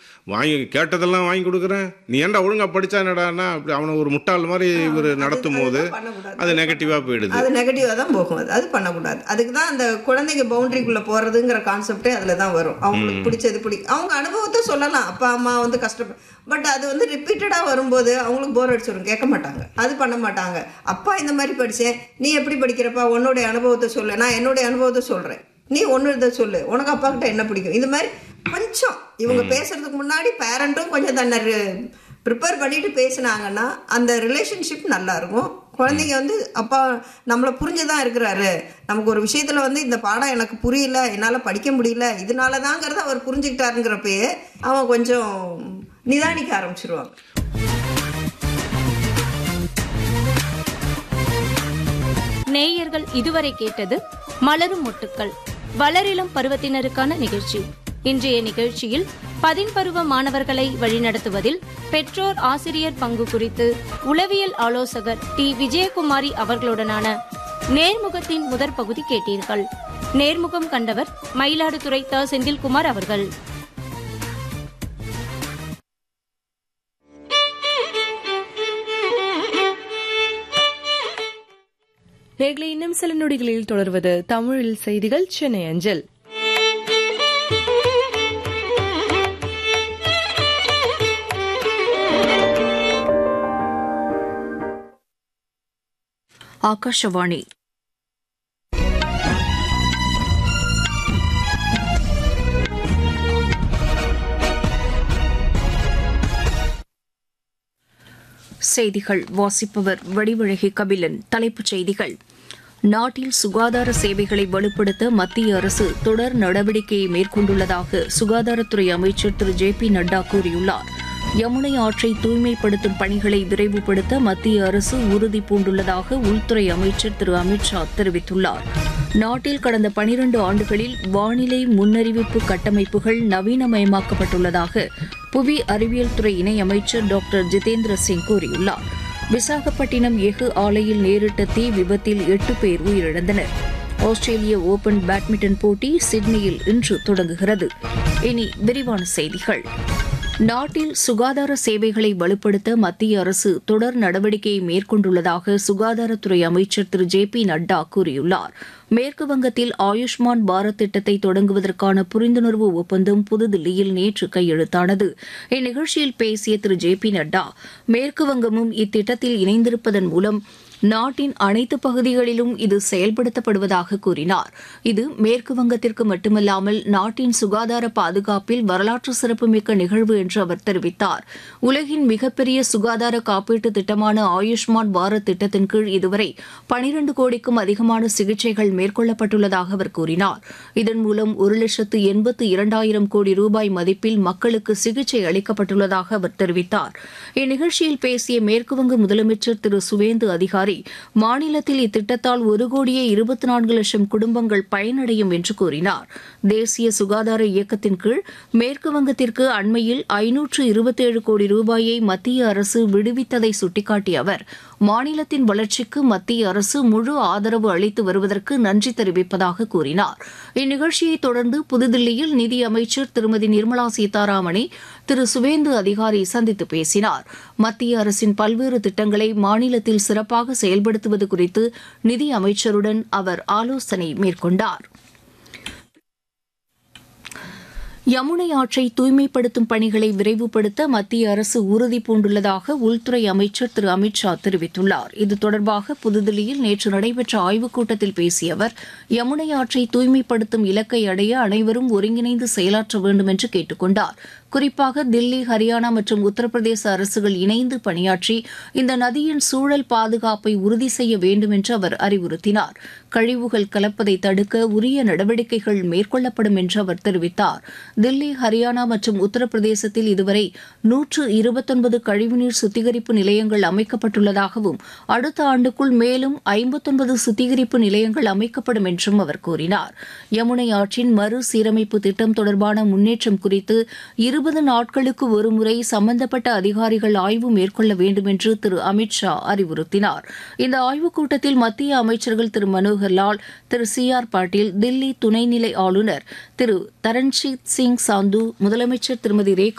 வாங்கி கேட்டதெல்லாம் வாங்கி கொடுக்குறேன் நீ ஏன்டா ஒழுங்கா படிச்சா என்னடான்னா அப்படி அவனை ஒரு முட்டாள் மாதிரி இவர் நடத்தும் போது அதெல்லாம் பண்ணக்கூடாது. அது நெகட்டிவாக போயிடுது அது நெகட்டிவாக தான் போகும் அது அது பண்ணக்கூடாது அதுக்கு தான் அந்த குழந்தைங்க பவுண்டரிக்குள்ளே போகிறதுங்கிற கான்செப்டே அதில் தான் வரும் அவங்களுக்கு பிடிச்சது பிடி அவங்க அனுபவத்தை சொல்லலாம் அப்பா அம்மா வந்து கஷ்டப்ப பட் அது வந்து ரிப்பீட்டடாக வரும்போது அவங்களுக்கு போர் அடிச்சிடும் கேட்க மாட்டாங்க அது பண்ண மாட்டாங்க அப்பா இந்த மாதிரி படித்தேன் நீ எப்படி படிக்கிறப்பா உன்னுடைய அனுபவத்தை சொல்லு நான் என்னுடைய அனுபவத்தை சொல்கிறேன் நீ ஒன்று இதை சொல்லு உனக்கு அப்பா கிட்ட என்ன பிடிக்கும் இது மாதிரி கொஞ்சம் இவங்க பேசுறதுக்கு முன்னாடி பேரண்ட்டும் கொஞ்சம் தன்னை ப்ரிப்பேர் பண்ணிட்டு பேசுனாங்கன்னா அந்த ரிலேஷன்ஷிப் நல்லா இருக்கும் குழந்தைங்க வந்து அப்பா நம்மளை புரிஞ்சுதான் இருக்கிறாரு நமக்கு ஒரு விஷயத்துல வந்து இந்த பாடம் எனக்கு புரியல என்னால் படிக்க முடியல இதனால தாங்கிறத அவர் புரிஞ்சுக்கிட்டாருங்கிறப்பயே அவன் கொஞ்சம் நிதானிக்க ஆரம்பிச்சிருவாங்க நேயர்கள் இதுவரை கேட்டது மலரும் மொட்டுக்கள் வளரிளம் பருவத்தினருக்கான நிகழ்ச்சி இன்றைய நிகழ்ச்சியில் பதின்பருவ மாணவர்களை வழிநடத்துவதில் பெற்றோர் ஆசிரியர் பங்கு குறித்து உளவியல் ஆலோசகர் டி விஜயகுமாரி அவர்களுடனான நேர்முகத்தின் முதற் பகுதி கேட்டீர்கள் நேர்முகம் கண்டவர் மயிலாடுதுறை த செந்தில்குமார் அவர்கள் நேர்களை இன்னும் சில நொடிகளில் தொடர்வது தமிழில் செய்திகள் சென்னை அஞ்சல் ಆಕಾಶವಾಣಿ செய்திகள் வாசிப்பவர் வடிவழகி கபிலன் தலைப்புச் செய்திகள் நாட்டில் சுகாதார சேவைகளை வலுப்படுத்த மத்திய அரசு தொடர் நடவடிக்கையை மேற்கொண்டுள்ளதாக சுகாதாரத்துறை அமைச்சர் திரு ஜே பி நட்டா கூறியுள்ளார் யமுனை ஆற்றை தூய்மைப்படுத்தும் பணிகளை விரைவுபடுத்த மத்திய அரசு உறுதி பூண்டுள்ளதாக உள்துறை அமைச்சர் திரு அமித்ஷா தெரிவித்துள்ளார் நாட்டில் கடந்த பனிரண்டு ஆண்டுகளில் வானிலை முன்னறிவிப்பு கட்டமைப்புகள் நவீனமயமாக்கப்பட்டுள்ளதாக புவி அறிவியல் துறை இணையமைச்சர் டாக்டர் ஜிதேந்திர சிங் கூறியுள்ளார் விசாகப்பட்டினம் எஃகு ஆலையில் நேரிட்ட தீ விபத்தில் எட்டு பேர் உயிரிழந்தனர் ஆஸ்திரேலிய ஓபன் பேட்மிண்டன் போட்டி சிட்னியில் இன்று தொடங்குகிறது இனி விரிவான செய்திகள் நாட்டில் சுகாதார சேவைகளை வலுப்படுத்த மத்திய அரசு தொடர் நடவடிக்கையை மேற்கொண்டுள்ளதாக சுகாதாரத்துறை அமைச்சர் திரு ஜே பி நட்டா கூறியுள்ளார் மேற்கு வங்கத்தில் ஆயுஷ்மான் பாரத் திட்டத்தை தொடங்குவதற்கான புரிந்துணர்வு ஒப்பந்தம் புதுதில்லியில் நேற்று கையெழுத்தானது இந்நிகழ்ச்சியில் பேசிய திரு ஜே பி நட்டா மேற்கு வங்கமும் இத்திட்டத்தில் இணைந்திருப்பதன் மூலம் நாட்டின் அனைத்து பகுதிகளிலும் இது செயல்படுத்தப்படுவதாக கூறினார் இது மேற்கு வங்கத்திற்கு மட்டுமல்லாமல் நாட்டின் சுகாதார பாதுகாப்பில் வரலாற்று சிறப்புமிக்க நிகழ்வு என்று அவர் தெரிவித்தார் உலகின் மிகப்பெரிய சுகாதார காப்பீட்டு திட்டமான ஆயுஷ்மான் பாரத் திட்டத்தின் கீழ் இதுவரை பனிரண்டு கோடிக்கும் அதிகமான சிகிச்சைகள் மேற்கொள்ளப்பட்டுள்ளதாக அவர் கூறினார் இதன் மூலம் ஒரு லட்சத்து எண்பத்து இரண்டாயிரம் கோடி ரூபாய் மதிப்பில் மக்களுக்கு சிகிச்சை அளிக்கப்பட்டுள்ளதாக அவர் தெரிவித்தார் இந்நிகழ்ச்சியில் பேசிய மேற்குவங்க முதலமைச்சர் திரு சுவேந்து அதிகாரி மாநிலத்தில் இத்திட்டத்தால் ஒரு கோடியே இருபத்தி நான்கு லட்சம் குடும்பங்கள் பயனடையும் என்று கூறினார் தேசிய சுகாதார இயக்கத்தின் கீழ் மேற்கு வங்கத்திற்கு அண்மையில் ஐநூற்று இருபத்தேழு கோடி ரூபாயை மத்திய அரசு விடுவித்ததை சுட்டிக்காட்டிய அவர் மாநிலத்தின் வளர்ச்சிக்கு மத்திய அரசு முழு ஆதரவு அளித்து வருவதற்கு நன்றி தெரிவிப்பதாக கூறினார் இந்நிகழ்ச்சியை தொடர்ந்து புதுதில்லியில் நிதி அமைச்சர் திருமதி நிர்மலா சீதாராமனை திரு சுவேந்து அதிகாரி சந்தித்து பேசினார் மத்திய அரசின் பல்வேறு திட்டங்களை மாநிலத்தில் சிறப்பாக செயல்படுத்துவது குறித்து நிதி அமைச்சருடன் அவர் ஆலோசனை மேற்கொண்டார் யமுனை ஆற்றை தூய்மைப்படுத்தும் பணிகளை விரைவுபடுத்த மத்திய அரசு உறுதி பூண்டுள்ளதாக உள்துறை அமைச்சர் திரு அமித்ஷா தெரிவித்துள்ளார் இது தொடர்பாக புதுதில்லியில் நேற்று நடைபெற்ற ஆய்வுக் கூட்டத்தில் பேசிய அவர் யமுனை ஆற்றை தூய்மைப்படுத்தும் இலக்கை அடைய அனைவரும் ஒருங்கிணைந்து செயலாற்ற வேண்டும் என்று கேட்டுக் கொண்டார் குறிப்பாக தில்லி ஹரியானா மற்றும் உத்தரப்பிரதேச அரசுகள் இணைந்து பணியாற்றி இந்த நதியின் சூழல் பாதுகாப்பை உறுதி செய்ய வேண்டும் என்று அவர் அறிவுறுத்தினார் கழிவுகள் கலப்பதை தடுக்க உரிய நடவடிக்கைகள் மேற்கொள்ளப்படும் என்று அவர் தெரிவித்தார் தில்லி ஹரியானா மற்றும் உத்தரப்பிரதேசத்தில் இதுவரை நூற்று இருபத்தொன்பது கழிவுநீர் சுத்திகரிப்பு நிலையங்கள் அமைக்கப்பட்டுள்ளதாகவும் அடுத்த ஆண்டுக்குள் மேலும் ஐம்பத்தொன்பது சுத்திகரிப்பு நிலையங்கள் அமைக்கப்படும் என்றும் அவர் கூறினார் யமுனை ஆற்றின் மறுசீரமைப்பு திட்டம் தொடர்பான முன்னேற்றம் குறித்து இருபது நாட்களுக்கு ஒருமுறை சம்பந்தப்பட்ட அதிகாரிகள் ஆய்வு மேற்கொள்ள வேண்டும் என்று திரு அமித்ஷா அறிவுறுத்தினார் இந்த ஆய்வுக் கூட்டத்தில் மத்திய அமைச்சர்கள் திரு மனோகர் லால் திரு சி ஆர் பாட்டீல் தில்லி துணைநிலை ஆளுநர் திரு தரண்ஜீத் சிங் சாந்து முதலமைச்சர் திருமதி ரேகா